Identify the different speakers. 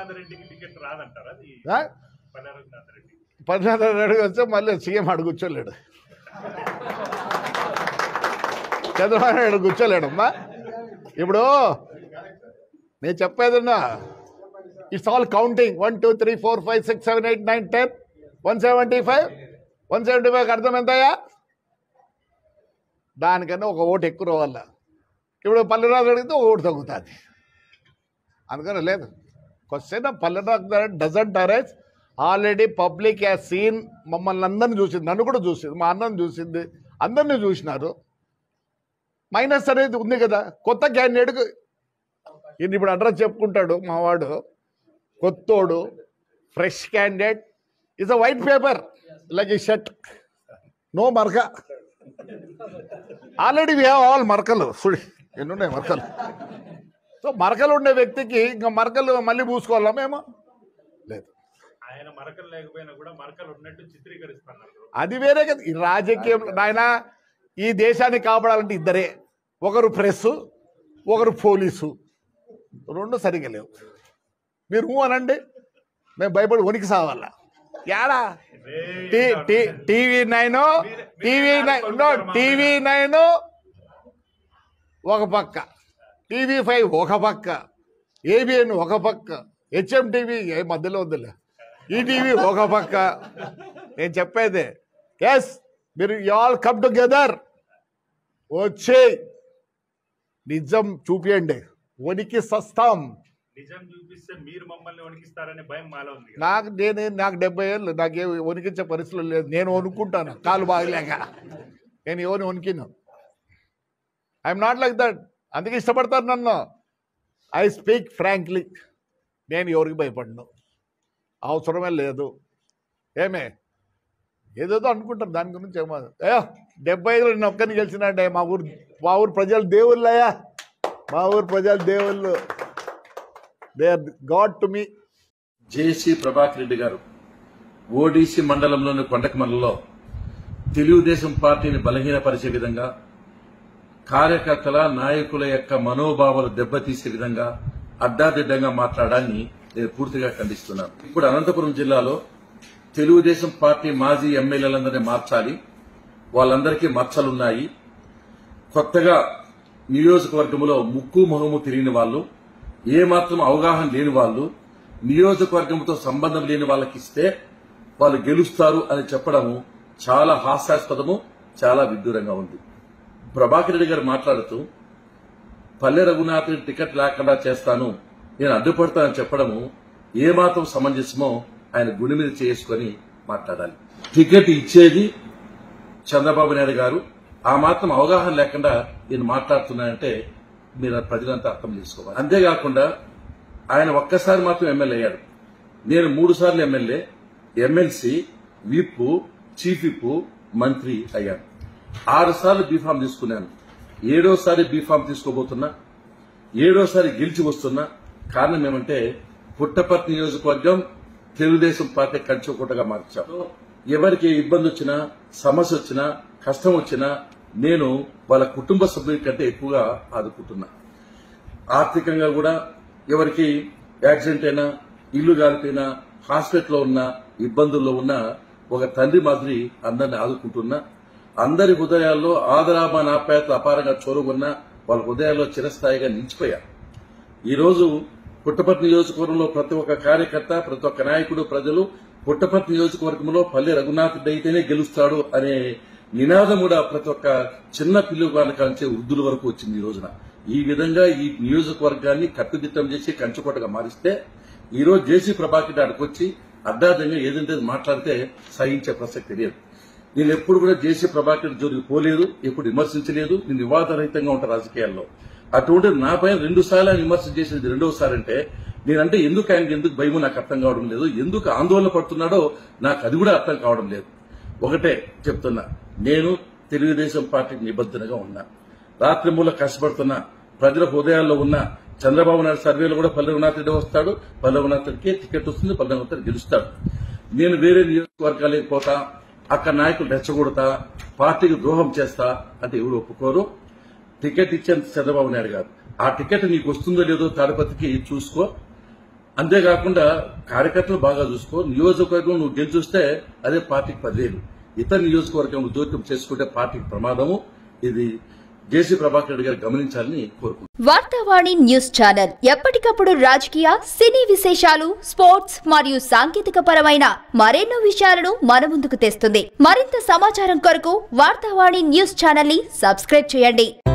Speaker 1: రఘునాథ్ రెడ్డికి టికెట్ రాదంటారా అది
Speaker 2: ఆ?
Speaker 1: పల్లె రఘునాథ్ రెడ్డి
Speaker 2: పద్నాలుగు అడుగు వస్తే మళ్ళీ సీఎం అడుగు కూర్చోలేడు చంద్రబాబు నాయుడు కూర్చోలేడమ్మా ఇప్పుడు నేను చెప్పేదన్నా it's all counting one two three four five six seven eight nine ten one seventy five one seventy ఫైవ్కి అర్థం ఎంతయ్యా దానికన్నా ఒక ఓటు ఎక్కువ రావాల ఇప్పుడు పల్లెరాజు అడిగితే ఒక ఓటు తగ్గుతుంది అందుకని లేదు question Palleraju doesn't arise already public has seen మమ్మల్ని అందరిని చూసింది నన్ను కూడా చూసింది మా అన్నని చూసింది అందరినీ చూసినారు మైనస్ అనేది ఉంది కదా కొత్త క్యాండిడేట్కి ఈయన ఇప్పుడు అడ్రస్ చెప్పుకుంటాడు మావాడు కొత్తోడు fresh candidate is a white paper like ఈ షర్ట్ నో మరక ఆల్రెడీ వి హ్యావ్ ఆల్ మరకలు చూడి ఎన్నున్నాయి మరకలు సో మరకలు ఉండే వ్యక్తికి ఇంకా మరకలు మళ్ళీ పూసుకోవాలా మేము లేదు
Speaker 1: ఆయన మరకలు లేకపోయినా కూడా మరకలు ఉన్నట్టు చిత్రీకరిస్తున్నారు
Speaker 2: అది వేరే కదా ఈ రాజకీయం నాయన ఈ దేశాన్ని కాపాడాలంటే ఇద్దరే ఒకరు ప్రెస్ ఒకరు పోలీసు రెండు సరిగా లేవు మీరు ఊ అనండి మేము భయపడి వణికి సావాలా యాడా టీ- టీ- TV nine TV nine no, TV nine ఒక పక్క టీవీ ఫైవ్ ఒక పక్క ఏబిఎన్ ఒక పక్క హెచ్ఎం టీవీ ఏ మధ్యలో వద్దులే ఈటీవీ ఒక పక్క నేను చెప్పేది ఎస్ మీరు ఆల్ కమ్ టుగెదర్ వచ్చి నిజం చూపియండి వణికి సస్తాం
Speaker 1: నిజం చూపిస్తే మీరు మమ్మల్ని వణికిస్తారనే భయం మాలో ఉంది కదా.
Speaker 2: నాకు నేను నాకు డెబ్బై ఏళ్ళు నాకే వణికించే పరిస్థితులు లేదు నేను వణుకుంటాను కాలు బాగలేక నేను ఎవరిని వణికిను ఐఎమ్ నాట్ లైక్ దట్ అందుకే ఇష్టపడతారు నన్ను ఐ స్పీక్ ఫ్రాంక్లీ నేను ఎవరికి భయపడను అవసరమే లేదు ఏమే ఏదేదో అనుకుంటారు దాని గురించి ఏమో అయ్యో డెబ్బై ఐదులో నేను ఒక్కరిని గెలిచినంటే మా ఊరు మా ఊరు ప్రజలు దేవుళ్ళయ్యా మా ఊరు ప్రజలు దేవుళ్ళు they are god to me
Speaker 3: JC Prabhakar Reddy గారు ఓడిసి మండలంలోని కొండకమల్లలో తెలుగుదేశం పార్టీని బలహీనపరిచే విధంగా కార్యకర్తల నాయకుల యొక్క మనోభావాలు దెబ్బతీసే విధంగా అడ్డాదిడ్డంగా మాట్లాడాన్ని నేను పూర్తిగా ఖండిస్తున్నాను ఇప్పుడు అనంతపురం జిల్లాలో తెలుగుదేశం పార్టీ మాజీ ఎమ్మెల్యేలందరినీ మార్చాలి వాళ్ళందరికీ మచ్చలున్నాయి కొత్తగా నియోజకవర్గంలో ముక్కు మొహము తిరిగిన వాళ్ళు ఏమాత్రం అవగాహన లేని వాళ్ళు నియోజకవర్గంతో సంబంధం లేని వాళ్ళకి ఇస్తే వాళ్ళు గెలుస్తారు అని చెప్పడము చాలా హాస్యాస్పదము చాలా విడ్డూరంగా ఉంది ప్రభాకర్ రెడ్డి గారు మాట్లాడుతూ పల్లె రఘునాథ్ రెడ్డి టికెట్ లేకుండా చేస్తాను నేను అడ్డుపడతానని చెప్పడము ఏమాత్రం సమంజసమో ఆయన గుడి మీద చేసుకొని మాట్లాడాలి టికెట్ ఇచ్చేది చంద్రబాబు నాయుడు గారు ఆ మాత్రం అవగాహన లేకుండా నేను మాట్లాడుతున్నానంటే మీరు ప్రజలంతా అర్థం చేసుకోవాలి అంతేకాకుండా ఆయన ఒక్కసారి మాత్రం ఎమ్మెల్యే అయ్యాడు నేను మూడు సార్లు MLA MLC whip chief whip మంత్రి అయ్యాను ఆరు సార్లు బీఫామ్ తీసుకున్నాను ఏడోసారి బీఫామ్ తీసుకోబోతున్నా ఏడోసారి గెలిచి వస్తున్నా కారణం ఏమంటే పుట్టపర్తి నియోజకవర్గం తెలుగుదేశం పార్టీ కంచుకోటగా మార్చాం ఎవరికి ఏ ఇబ్బంది వచ్చినా సమస్య వచ్చినా కష్టం వచ్చినా నేను వాళ్ళ కుటుంబ సభ్యుల కంటే ఎక్కువగా ఆదుకుంటున్నా ఆర్థికంగా కూడా ఎవరికి యాక్సిడెంట్ అయినా ఇల్లు కాలిపోయినా హాస్పిటల్లో ఉన్న ఇబ్బందుల్లో ఉన్న ఒక తండ్రి మాదిరి అందరిని ఆదుకుంటున్నా అందరి హృదయాల్లో ఆదరాబాన్ ఆప్యాయత అపారంగా చోరుగున్న వాళ్ళ హృదయాల్లో చిరస్థాయిగా నిలిచిపోయారు ఈ రోజు పుట్టపర్తి నియోజకవర్గంలో ప్రతి ఒక్క కార్యకర్త ప్రతి ఒక్క నాయకుడు ప్రజలు పుట్టపర్తి నియోజకవర్గంలో పల్లె రఘునాథ్ రెడ్డి అయితేనే గెలుస్తాడు అనే నినాదం కూడా ప్రతి ఒక్క చిన్న పిల్లల కాంచే వృద్ధుల వరకు వచ్చింది ఈ రోజున ఈ విధంగా ఈ నియోజకవర్గాన్ని కట్టుదిట్టం చేసి కంచుకోటగా మారిస్తే ఈ రోజు జేసీ ప్రభాకర్ అక్కడికి వచ్చి అడ్డాదంగా ఏదంటే అది మాట్లాడితే సహించే ప్రసక్తి లేదు నేను ఎప్పుడు కూడా జేసీ ప్రభాకర్ జోలికి పోలేదు ఎప్పుడు విమర్శించలేదు నేను వివాదరహితంగా ఉంటా రాజకీయాల్లో అటువంటి నా పైన రెండు సార్లు ఆయన విమర్శ చేసేది రెండోసారి అంటే నేనంటే ఎందుకు ఆయనకి ఎందుకు భయమో నాకు అర్థం కావడం లేదు ఎందుకు ఆందోళన పడుతున్నాడో నాకు అది కూడా అర్థం కావడం లేదు ఒకటే చెప్తున్నా నేను తెలుగుదేశం పార్టీకి నిబద్ధనగా ఉన్నా రాత్రి మూల కష్టపడుతున్నా ప్రజల హృదయాల్లో ఉన్న చంద్రబాబు నాయుడు సర్వేలో కూడా పల్లె రఘునాథ్ రెడ్డి వస్తాడు పల్లె రఘునాథ్ రెడ్డికి టికెట్ వస్తుంది పల్లె రఘునాథ్ రెడ్డి గెలుస్తాడు నేను వేరే నియోజకవర్గాలకు పోతా అక్కడ నాయకులు రెచ్చగొడతా పార్టీకి ద్రోహం చేస్తా అంటే ఎవరు ఒప్పుకోరు టికెట్ ఇచ్చేంత చంద్రబాబు నాయుడు గారు ఆ టికెట్ నీకు వస్తుందో లేదో తాడిపత్రికి చూసుకో అంతేకాకుండా కార్యకర్తలు బాగా చూసుకో నియోజకవర్గం నువ్వు గెలిచొస్తే అదే పార్టీకి పదివేలు ఇతర నియోజకవర్గం నువ్వు జోక్యం చేసుకుంటే పార్టీకి ప్రమాదము ఇది జేసీ ప్రభాకర్ రెడ్డి గారు గమనించాలని కోరుకుంటున్నాను
Speaker 4: వార్తావాణి న్యూస్ ఛానల్ ఎప్పటికప్పుడు రాజకీయ సినీ విశేషాలు స్పోర్ట్స్ మరియు సాంకేతిక పరమైన మరెన్నో విషయాలను మన ముందుకు తెస్తుంది మరింత సమాచారం కొరకు వార్తావాణి న్యూస్ ఛానల్ ని సబ్స్క్రైబ్ చేయండి